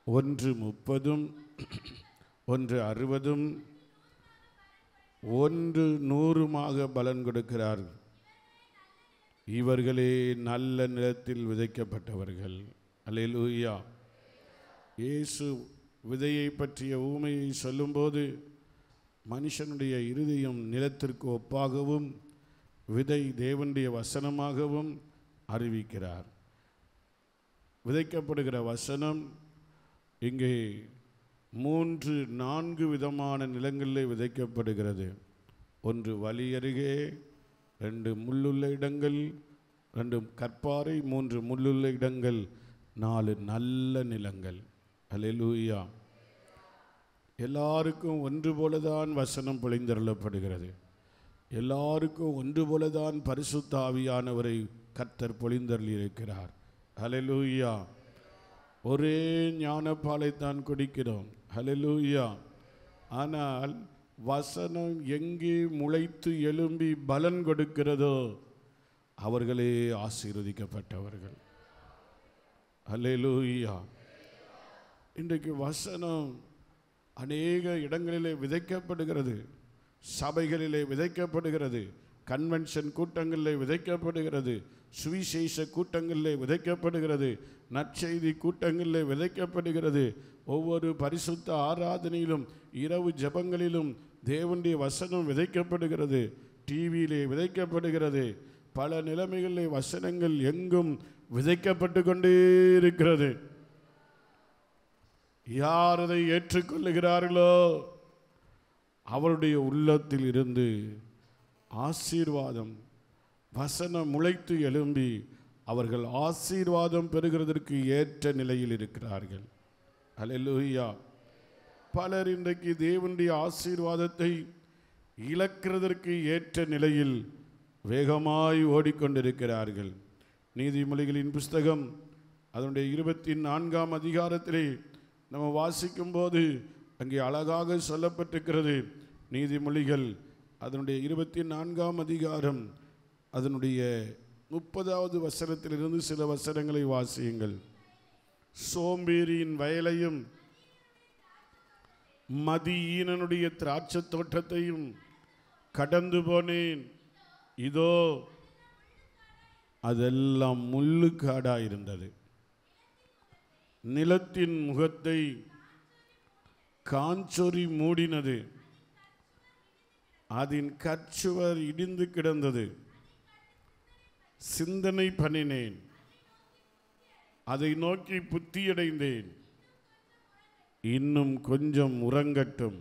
ஒன்று முப்பதும் ஒன்று அறுபதும் ஒன்று நூறுமாக பலன் கொடுக்கிறார்கள் இவர்களே நல்ல நிலத்தில் விதைக்கப்பட்டவர்கள் அல்லேலூயா இயேசு விதையை பற்றிய ஊமையை சொல்லும்போது மனுஷனுடைய இருதயம் நிலத்திற்கு ஒப்பாகவும் விதை தேவனுடைய வசனமாகவும் அறிவிக்கிறார் விதைக்கப்படுகிற வசனம் இங்கே மூன்று நான்கு விதமான நிலங்களிலே விதைக்கப்படுகிறது ஒன்று வழி அருகே ரெண்டு முள்ளுள்ள இடங்கள் ரெண்டு கற்பாறை மூன்று முள்ளுள்ள இடங்கள் நாலு நல்ல நிலங்கள் அல்லேலூயா எல்லாருக்கும் ஒன்று போலதான் வசனம் பொழிந்தருளப்படுகிறது எல்லாருக்கும் ஒன்று போலதான் பரிசுத்த ஆவியானவரை கர்த்தர் பொழிந்தருளி இருக்கிறார் ஹalleluya ஒரே ஞானப்பாலைத்தான் குடிக்கிறோம் ஹalleluya ஆனால் வசனம் எங்கே முளைத்து எழும்பி பலன் கொடுக்கிறதோ அவர்களே ஆசீர்வதிக்கப்பட்டவர்கள் ஹalleluya இன்றைக்கு வசனம் அநேக இடங்களிலே விதைக்கப்படுகிறது சபைகளிலே விதைக்கப்படுகிறது கன்வென்ஷன் கூட்டங்களிலே விதைக்கப்படுகிறது சுவிசேஷ கூட்டங்களிலே விதைக்கப்படுகிறது நற்செய்தி கூட்டங்களிலே விதைக்கப்படுகிறது ஒவ்வொரு பரிசுத்த ஆராதனையிலும் இரவு ஜெபங்களிலும் தேவனுடைய வசனம் விதைக்கப்படுகிறது டிவியிலே விதைக்கப்படுகிறது பல நிலைமைகளிலே வசனங்கள் எங்கும் விதைக்கப்பட்டு கொண்டே இருக்கிறது யார் அதை ஏற்றுக்கொள்ளுகிறார்களோ அவருடைய உள்ளத்தில் இருந்து ஆசீர்வாதம் வசனம் முளைத்து எழும்பி அவர்கள் ஆசீர்வாதம் பெறுகிறதற்கு ஏற்ற நிலையில் இருக்கிறார்கள் அல்லேலூயா பலர் இன்றைக்கு தேவனுடைய ஆசீர்வாதத்தை இழக்கிறதற்கு ஏற்ற நிலையில் வேகமாய் ஓடிக்கொண்டிருக்கிறார்கள் நீதிமொழிகளின் புஸ்தகம் அதனுடைய இருபத்தி நான்காம் அதிகாரத்திலே நம்ம வாசிக்கும்போது அங்கே அழகாக சொல்லப்பட்டிருக்கிறது நீதிமொழிகள் அதனுடைய இருபத்தி நான்காம் அதிகாரம் அதனுடைய முப்பதாவது வசனத்திலிருந்து சில வசனங்களை வாசியுங்கள் சோம்பேறியின் வயலையும் மதியீனனுடைய திராட்சை தோட்டத்தையும் கடந்து போனேன் இதோ அதெல்லாம் முள்ளுக்காடாக இருந்தது நிலத்தின் முகத்தை காஞ்சொறி மூடினது அதன் கச்சுவர் இடிந்து கிடந்தது சிந்தனை பண்ணினேன் அதை நோக்கி புத்தியடைந்தேன் இன்னும் கொஞ்சம் உறங்கட்டும்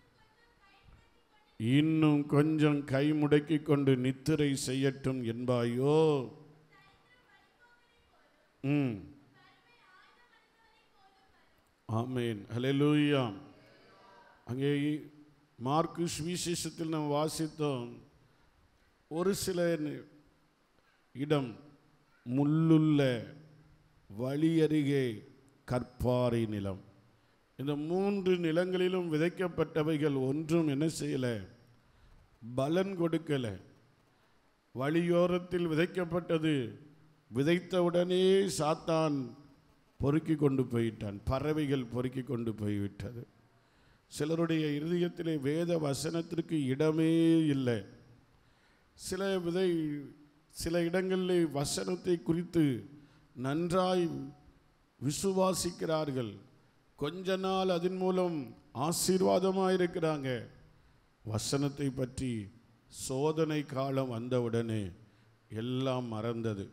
இன்னும் கொஞ்சம் கை முடக்கிக் கொண்டு நித்திரை செய்யட்டும் என்பாயோ ம் ஆமேன் ஹalleluya அங்கே மார்க்கு சுவிசேஷத்தில் நாம் வாசித்தோம் ஒரு சில நி- இடம் முள்ளுள்ள வழி அருகே கற்பாறை நிலம் இந்த மூன்று நிலங்களிலும் விதைக்கப்பட்டவைகள் ஒன்றும் என்ன செய்யலை பலன் கொடுக்கலை வழியோரத்தில் விதைக்கப்பட்டது விதைத்தவுடனே சாத்தான் பொறுக்கி கொண்டு போயிட்டான் பறவைகள் பொறுக்கி கொண்டு போய்விட்டது சிலருடைய இருதயத்திலே வேத வசனத்திற்கு இடமே இல்லை சில விதை சில இடங்களிலே வசனத்தை குறித்து நன்றாய் விசுவாசிக்கிறார்கள் கொஞ்ச நாள் அதன் மூலம் ஆசீர்வாதமாக இருக்கிறாங்க வசனத்தை பற்றி சோதனை காலம் வந்தவுடனே எல்லாம் மறந்தது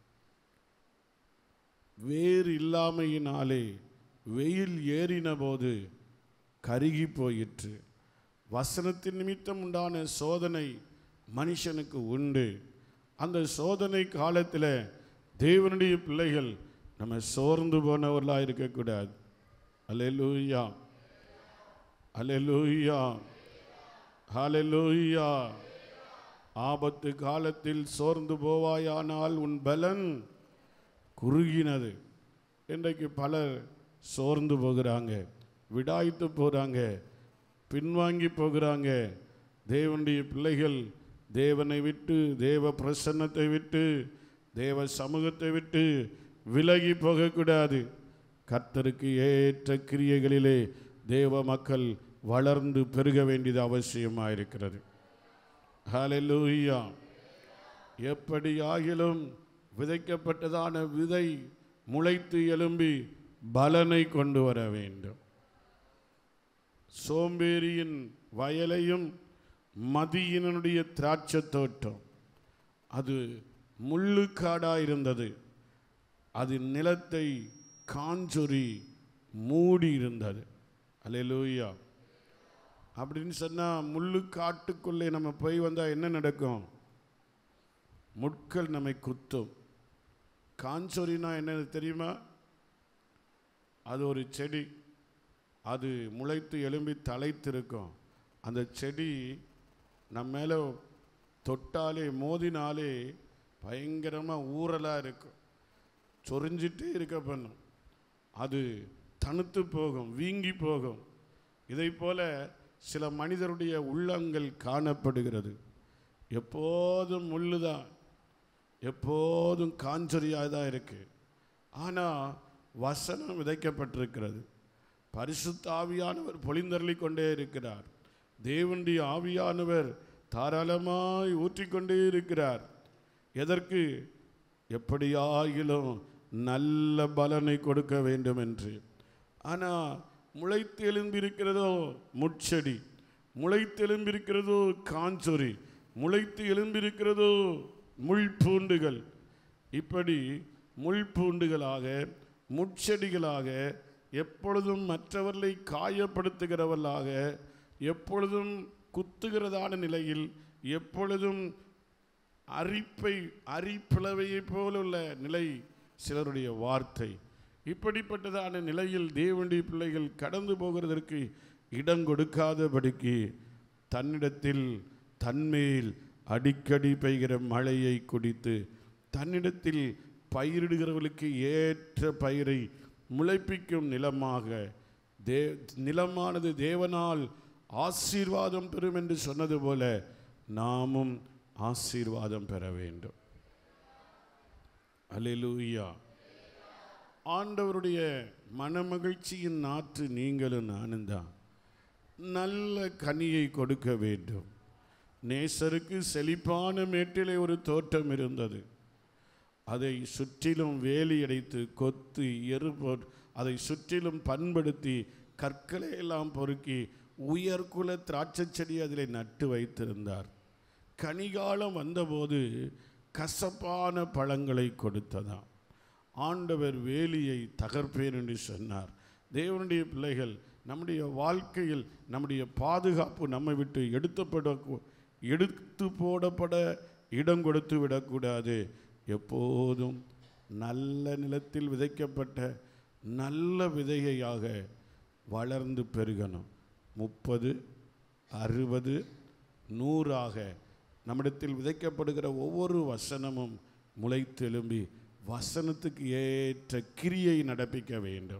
வேர் இல்லாமையினாலே வெயில் ஏறின போது கருகி போயிற்று வசனத்தின் நிமித்தம் உண்டான சோதனை மனுஷனுக்கு உண்டு அந்த சோதனை காலத்தில் தேவனுடைய பிள்ளைகள் நம்ம சோர்ந்து போனவர்களாக இருக்கக்கூடாது அல்லேலூயா அல்லேலூயா ஹalleluya ஆபத்து காலத்தில் சோர்ந்து போவாயானால் உன் பலன் குறுகினது இன்றைக்கு பலர் சோர்ந்து போகிறாங்க விடாய்த்து போகிறாங்க பின்வாங்கி போகிறாங்க தேவனுடைய பிள்ளைகள் தேவனை விட்டு தேவ பிரசன்னத்தை விட்டு தேவ சமூகத்தை விட்டு விலகி போகக்கூடாது கர்த்தருக்கு ஏற்ற கிரியைகளிலே தேவ மக்கள் வளர்ந்து பெருக வேண்டியது அவசியமாக இருக்கிறது ஹalleluya எப்படி ஆகிலும் விதைக்கப்பட்டதான விதை முளைத்து எழும்பி பலனை கொண்டு வர வேண்டும் சோம்பேறியின் வயலையும் மதியினுடைய திராட்சை தோட்டம் அது முள்ளுக்காடாக இருந்தது அது நிலத்தை காஞ்சொரி மூடி இருந்தது அல்லேலூயா அப்படின்னு சொன்னால் முள்ளு காட்டுக்குள்ளே நம்ம போய் வந்தால் என்ன நடக்கும் முட்கள் நம்மை குத்தும் காஞ்சொரினா என்னது தெரியுமா அது ஒரு செடி அது முளைத்து எழும்பி தலைத்திருக்கும் அந்த செடி நம்ம மேலே தொட்டாலே மோதினாலே பயங்கரமாக ஊறலாக இருக்கும் சொரிஞ்சிட்டே இருக்க பண்ணும் அது தணுத்து போகும் வீங்கி போகும் இதை போல சில மனிதருடைய உள்ளங்கள் காணப்படுகிறது எப்போதும் முள்ளுதான் எப்போதும் காஞ்சொரியாக தான் இருக்கு ஆனால் வசனம் விதைக்கப்பட்டிருக்கிறது பரிசுத்த ஆவியானவர் பொழிந்தருளி கொண்டே இருக்கிறார் தேவனுடைய ஆவியானவர் தாராளமாய் ஊற்றிக்கொண்டே இருக்கிறார் எதற்கு எப்படியாகிலும் நல்ல பலனை கொடுக்க வேண்டும் என்று ஆனால் முளைத்து எழும்பியிருக்கிறதோ முட்செடி முளைத்து எழும்பியிருக்கிறதோ காஞ்சொரி முளைத்து எழும்பியிருக்கிறதோ முள்பூண்டுகள் இப்படி முள்பூண்டுகளாக முட்செடிகளாக எப்பொழுதும் மற்றவர்களை காயப்படுத்துகிறவர்களாக எப்பொழுதும் குத்துகிறதான நிலையில் எப்பொழுதும் அரிப்பை அரிப்பிளவையைப் போலுள்ள நிலை சிலருடைய வார்த்தை இப்படிப்பட்டதான நிலையில் தேவனுடைய பிள்ளைகள் கடந்து போகிறதற்கு இடம் கொடுக்காதபடிக்கு தன்னிடத்தில் தன்மேல் அடிக்கடி பெய்கிற மழையை குடித்து தன்னிடத்தில் பயிரிடுகிறவர்களுக்கு ஏற்ற பயிரை முளைப்பிக்கும் நிலமாக தே நிலமானது தேவனால் ஆசீர்வாதம் பெறும் என்று சொன்னது போல நாமும் ஆசீர்வாதம் பெற வேண்டும் அல்லேலூயா ஆண்டவருடைய மனமகிழ்ச்சியின் நாற்று நீங்களும் நானும் தான் நல்ல கனியை கொடுக்க வேண்டும் நேசருக்கு செழிப்பான மேட்டிலே ஒரு தோட்டம் இருந்தது அதை சுற்றிலும் வேலி அடைத்து கொத்து எரு போட் அதை சுற்றிலும் பண்படுத்தி கற்களை எல்லாம் பொறுக்கி உயர்குல திராட்சை செடி அதில் நட்டு வைத்திருந்தார் கனிகாலம் வந்தபோது கசப்பான பழங்களை கொடுத்ததாம் ஆண்டவர் வேலியை தகர்ப்பேன் என்று சொன்னார் தேவனுடைய பிள்ளைகள் நம்முடைய வாழ்க்கையில் நம்முடைய பாதுகாப்பு நம்மை விட்டு எடுத்துப்பட எடுத்து போடப்பட இடம் கொடுத்து விடக்கூடாது எப்போதும் நல்ல நிலத்தில் விதைக்கப்பட்ட நல்ல விதையாக வளர்ந்து பெருகணும் முப்பது அறுபது நூறாக நம்மிடத்தில் விதைக்கப்படுகிற ஒவ்வொரு வசனமும் முளைத்தெலும்பி வசனத்துக்கு ஏற்ற கிரியை நடப்பிக்க வேண்டும்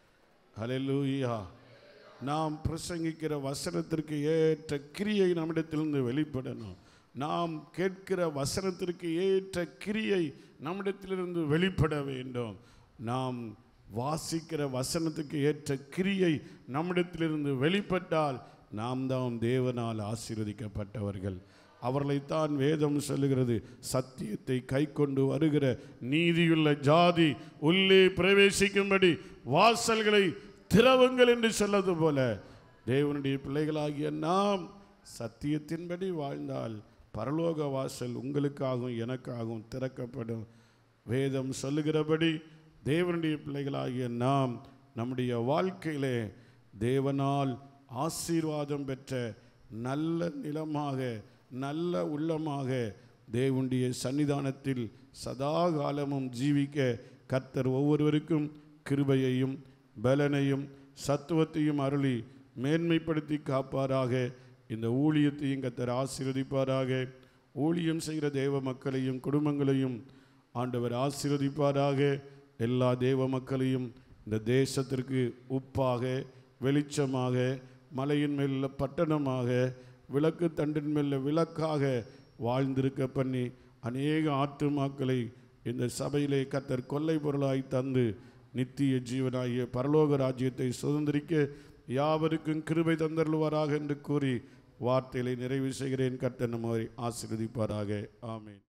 ஹalleluya நாம் பிரசங்கிக்கிற வசனத்திற்கு ஏற்ற கிரியை நம்மிடத்திலிருந்து வெளிப்படணும் நாம் கேட்கிற வசனத்திற்கு ஏற்ற கிரியை நம்மிடத்திலிருந்து வெளிப்பட வேண்டும் நாம் வாசிக்கிற வசனத்துக்கு ஏற்ற கிரியை நம்மிடத்திலிருந்து வெளிப்பட்டால் நாம் தான் தேவனால் ஆசீர்வதிக்கப்பட்டவர்கள் அவர்களைத்தான் வேதம் சொல்லுகிறது சத்தியத்தை கை கொண்டு வருகிற நீதியுள்ள ஜாதி உள்ளே பிரவேசிக்கும்படி வாசல்களை திறவுங்கள் என்று சொல்லது போல தேவனுடைய பிள்ளைகளாகிய நாம் சத்தியத்தின்படி வாழ்ந்தால் பரலோக வாசல் உங்களுக்காகவும் எனக்காகவும் திறக்கப்படும் வேதம் சொல்லுகிறபடி தேவனுடைய பிள்ளைகளாகிய நாம் நம்முடைய வாழ்க்கையிலே தேவனால் ஆசீர்வாதம் பெற்ற நல்ல நிலமாக நல்ல உள்ளமாக தேவனுடைய சன்னிதானத்தில் சதா காலமும் ஜீவிக்க கர்த்தர் ஒவ்வொருவருக்கும் கிருபையையும் பலனையும் சத்துவத்தையும் அருளி மேன்மைப்படுத்தி காப்பாராக இந்த ஊழியத்தையும் கர்த்தர் ஆசீர்வதிப்பாராக ஊழியம் செய்கிற தேவ மக்களையும் குடும்பங்களையும் ஆண்டவர் ஆசீர்வதிப்பாராக எல்லா தேவ மக்களையும் இந்த தேசத்திற்கு உப்பாக வெளிச்சமாக மலையின் மேல் பட்டணமாக விளக்கு தண்டின் மேல் விளக்காக வாழ்ந்திருக்க பண்ணி அநேக ஆத்துமாக்களை இந்த சபையிலே கத்தர் கொள்ளை பொருளாய் தந்து நித்திய ஜீவனாகிய பரலோக ராஜ்யத்தை சுதந்திரிக்க யாவருக்கும் கிருபை தந்தருள்வாராக என்று கூறி வார்த்தைகளை நிறைவு செய்கிறேன் கர்த்தர் நம்மை ஆசீர்வதிப்பாராக ஆமென்